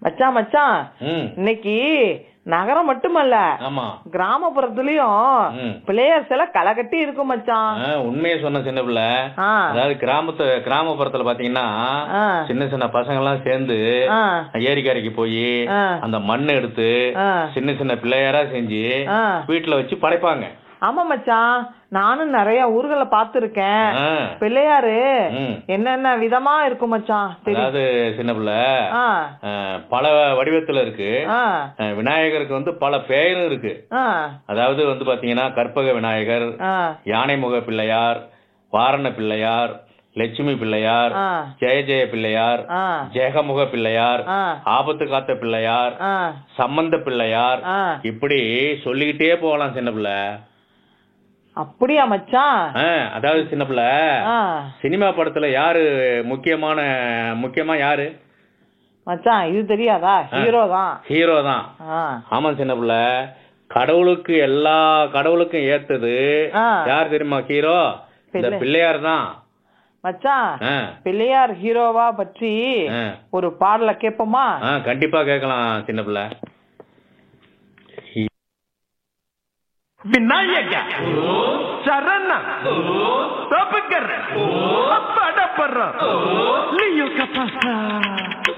மச்சான் மச்சான் ம் இன்னைக்கு நகரம் மட்டுமல்ல ஆமா கிராமப்புறத்துலயும் ம். பிளேயர்ஸ் எல்லாம் களை கட்டி இருக்கும் மச்சான் ஆ, உண்மையை சொன்ன சின்ன பிள்ளை ஆ. அதாவது கிராமத்து கிராமப்புறத்துல பாத்தீங்கன்னா ஆ. சின்ன சின்ன பசங்க எல்லாம் சேர்ந்து ஆ. ஏரிக்கரைக்கு போய் ஆ. அந்த மண்ணை எடுத்து ஆ. சின்ன சின்ன பிள்ளையாரா செஞ்சு ஆ. வீட்டுல வச்சு படைப்பாங்க ஆமா மச்சான் நானும் நிறைய ஊர்களை பார்த்திருக்கேன் ஆ. பிள்ளையாரு ம். என்னென்ன விதமா இருக்கும் மச்சான் தெரியும் அதாவது சின்ன பிள்ளை ஆ ஆ, பல வடிவத்துல இருக்கு ஆ ஆ, விநாயகருக்கு வந்து பல பெயரும் இருக்கு ஆ அதாவது வந்து பாத்தீங்கன்னா கற்பக விநாயகர் ஆ யானைமுக பிள்ளையார் வாரண பிள்ளையார் லட்சுமி பிள்ளையார் ஆ. ஜெய ஜெய பிள்ளையார் ஆ. ஜெகமுக பிள்ளையார் ஆ. ஆபத்து காத்த பிள்ளையார் ஆ சம்பந்த பிள்ளையார் ஆ. இப்படி சொல்லிக்கிட்டே போகலாம் சின்ன பிள்ளை அப்படியா மச்சான் ஆ, அதாவது சின்ன பிள்ளை ஆ சினிமா படத்துல யாரு முக்கியமான முக்கியமா யாரு மச்சான் இது தெரியாதா ஹீரோ தான் ஹீரோ தான் ஆ ஆமா சின்ன பிள்ளை கடவுளுக்கு எல்லா கடவுளுக்கும் ஏத்தது ஆ. யார் தெரியுமா ஹீரோ இந்த பிள்ளை. பிள்ளையார் தான் மச்சான் ஆ. பிள்ளையார் ஹீரோவா பற்றி ஆ. ஒரு பாடல கேப்போமா ஆ கண்டிப்பா கேட்கலாம் சின்ன பிள்ளை விநாயக சரண தபகர படபர லியோ கபாசா